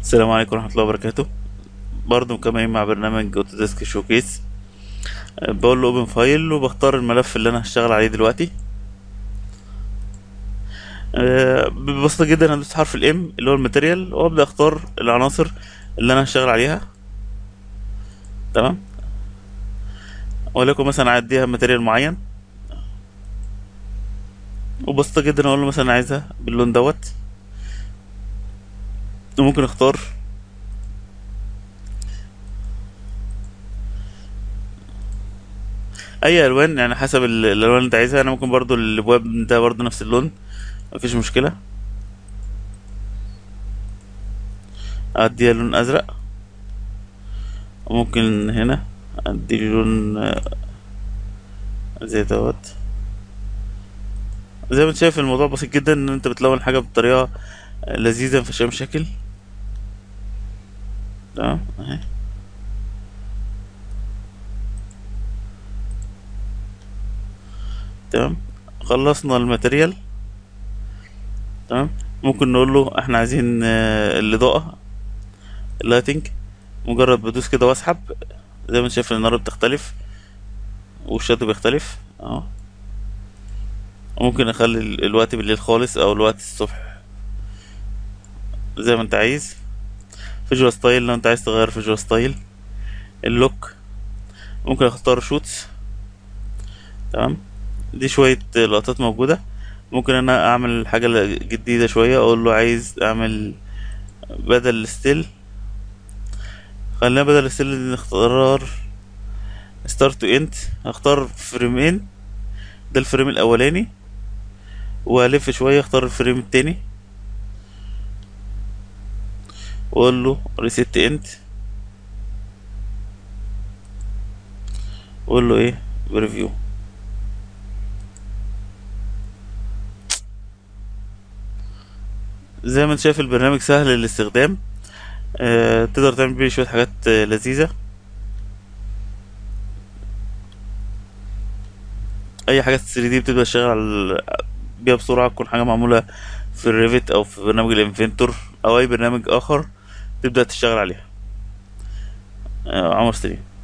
السلام عليكم ورحمة الله وبركاته برضو مكملين مع برنامج اوتوديسك شوكيس أه، بقول له اوبن فايل وبختار الملف اللي انا هشتغل عليه دلوقتي أه، ببساطة جدا هدوس حرف الام اللي هو الماتيريال وابدا اختار العناصر اللي انا هشتغل عليها تمام ولكن مثلا اعديها ماتيريال معين وبسيطة جدا اقول له مثلا عايزها باللون دوت وممكن اختار اي الوان يعني حسب ال- الالوان اللي انت عايزها انا ممكن برضو الابواب ده برضو نفس اللون مفيش مشكله اديها لون ازرق وممكن هنا ادي لون آه، زي دوت زي ما انت شايف الموضوع بسيط جدا ان انت بتلون حاجه بطريقه لذيذه مفيش اي مشاكل تمام اهي تمام خلصنا الماتيريال تمام ممكن نقول له احنا عايزين آه، الاضاءه اللايتنج مجرد بدوس كده واسحب زي ما انت شايف النار بتختلف والشادو بيختلف اهو ممكن اخلي ال- الوقت بالليل خالص او الوقت الصبح زي ما انت عايز فيجوال ستايل لو انت عايز تغير فيجوال ستايل اللوك ممكن اختار شوتس تمام دي شوية لقطات موجودة ممكن انا اعمل حاجة ل- جديدة شوية اقول له عايز اعمل بدل الستيل خلينا بدل الستيل نختار ستارت تو اند هختار فريمين ده الفريم الاولاني والف شوية اختار الفريم التاني واقول له ريسيت اند واقول له ايه بريفيو زي ما انت شايف البرنامج سهل الاستخدام آه، تقدر تعمل بيه شوية حاجات آه، لذيذة اي حاجة 3 دي بتبدأ تشتغل على بيها بسرعة تكون حاجة معمولة في الريفت او في برنامج الانفنتور او اي برنامج اخر تبدأ تشتغل عليها آه، عمر سليم